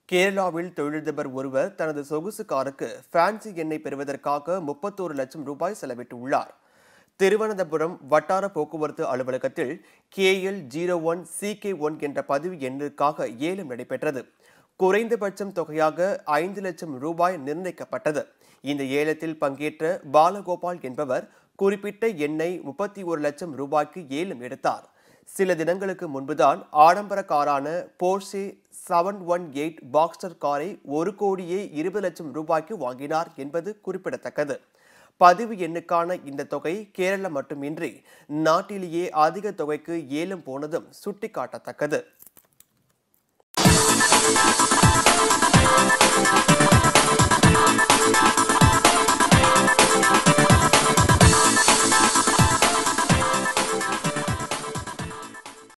கேரளாவில் தொழிலதிபர் ஒருவர் தனது சொகுசு காருக்கு ஃபேன்சி எண்ணெய் பெறுவதற்காக முப்பத்தோரு லட்சம் ரூபாய் செலவிட்டுள்ளார் திருவனந்தபுரம் வட்டார போக்குவரத்து அலுவலகத்தில் KL zero one CK one என்ற பதிவு எண்ணிற்காக ஏலம் நடைபெற்றது குறைந்தபட்சம் தொகையாக ஐந்து லட்சம் ரூபாய் நிர்ணயிக்கப்பட்டது இந்த ஏலத்தில் பங்கேற்ற பாலகோபால் என்பவர் குறிப்பிட்ட எண்ணெய் முப்பத்தி ஒரு லட்சம் ரூபாய்க்கு ஏலம் எடுத்தார் சில தினங்களுக்கு முன்புதான் ஆடம்பர காரான Porsche seven one eight Boxster காரை ஒரு கோடியே இருபது லட்சம் ரூபாய்க்கு வாங்கினார் என்பது குறிப்பிடத்தக்கது பதிவு எண்ணுக்கான இந்த தொகை கேரளம் மட்டுமின்றி நாட்டிலேயே அதிக தொகைக்கு ஏலம் போனதும் சுட்டிக்காட்டத்தக்கது